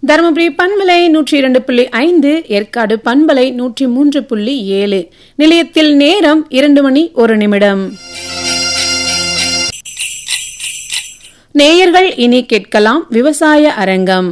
தருமபுரி பண்பலை நூற்றி இரண்டு புள்ளி ஐந்து ஏற்காடு பண்பலை நூற்றி மூன்று புள்ளி ஏழு நிலையத்தில் நேரம் இரண்டு மணி ஒரு நிமிடம் நேயர்கள் இனி கேட்கலாம் விவசாய அரங்கம்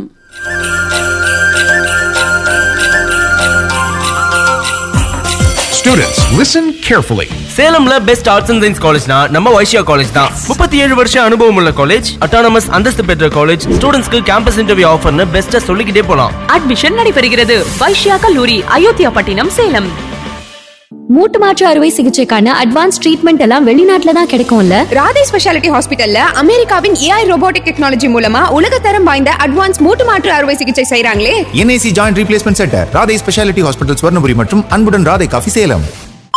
Students, listen carefully. சேலம்ல பெஸ்ட் ஆர்ட்ஸ் அண்ட் சயின்ஸ் காலேஜ்னா நம்ம வைஷ்யா காலேஜ் தான் முப்பத்தி ஏழு வருஷம் அனுபவம் உள்ள காலேஜ் அட்டானமஸ் அந்தஸ்து பெற்ற காலேஜ் ஸ்டூடெண்ட்ஸ்க்கு கேம்பஸ் இன்டர்வியூ ஆஃபர்னு பெஸ்ட்டா சொல்லிக்கிட்டே போலாம் அட்மிஷன் நடைபெறுகிறது வைஷ்யா கல்லூரி அயோத்தியா பட்டினம் சேலம் மூட்டு மாற்று அறுவை சிகிச்சைக்கான அட்வான்ஸ் ட்ரீட்மெண்ட் எல்லாம் வெளிநாட்டுல தான் கிடைக்கும்ல ராதே ஸ்பெஷாலிட்டி ஹாஸ்பிட்டல்ல அமெரிக்காவின் ஏஐ ரோபோட்டிக் டெக்னாலஜி மூலமா உலகத்தரம் வாய்ந்த அட்வான்ஸ் மூட்டு மாற்று அறுவை சிகிச்சை செய்றாங்களே NIC joint replacement centre Radhai speciality hospital Swarnapuri மற்றும் அன்புடன் ராதை காஃபி சேலம்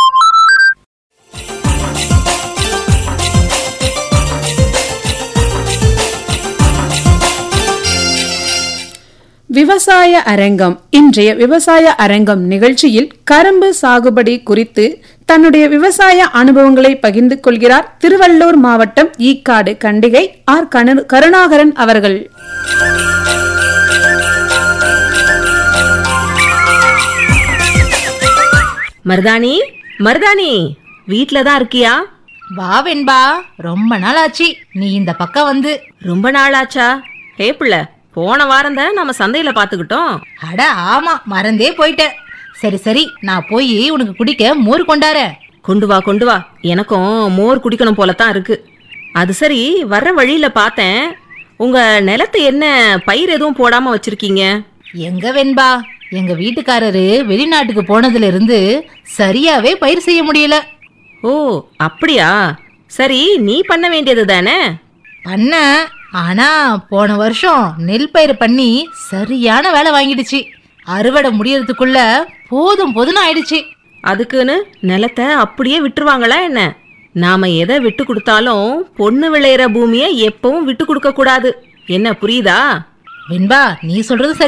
விவசாய அரங்கம் இன்றைய விவசாய அரங்கம் நிகழ்ச்சியில் கரும்பு சாகுபடி குறித்து தன்னுடைய விவசாய அனுபவங்களை பகிர்ந்து கொள்கிறார் திருவள்ளூர் மாவட்டம் ஈக்காடு கண்டிகை ஆர் கணு- கருணாகரன் அவர்கள் மருதாணி மருதாணி வீட்ல தான் இருக்கியா வா வெண்பா ரொம்ப நாள் ஆச்சு நீ இந்த பக்கம் வந்து ரொம்ப நாள் ஆச்சா ஹே புள்ள போன வாரம் தானே நம்ம சந்தையில பாத்துக்கிட்டோம் அட ஆமா மறந்தே போயிட்டேன் சரி சரி நான் போய் உனக்கு குடிக்க மோர் கொண்டாரேன் கொண்டு வா கொண்டு வா எனக்கும் மோர் குடிக்கணும் போல தான் இருக்கு அது சரி வர்ற வழியில பார்த்தேன் உங்க நிலத்தை என்ன பயிர் எதுவும் போடாம வச்சிருக்கீங்க எங்க வெண்பா எங்க வீட்டுக்காரரு வெளிநாட்டுக்கு போனதுல இருந்து சரியாவே பயிர் செய்ய முடியல ஓ அப்படியா சரி நீ பண்ண வேண்டியது தானே பண்ண ஆனா போன வருஷம் நெல் பயிர் பண்ணி சரியான வேலை வாங்கிடுச்சு அறுவடை முடியறதுக்குள்ள போதும் போதும்னு ஆயிடுச்சு அதுக்குன்னு நிலத்தை அப்படியே விட்டுருவாங்களா என்ன நாம எதை விட்டு கொடுத்தாலும் பொண்ணு விளையிற பூமியை எப்பவும் விட்டு கொடுக்க கூடாது என்ன புரியுதா வெண்பா நீ சொல்றது சரி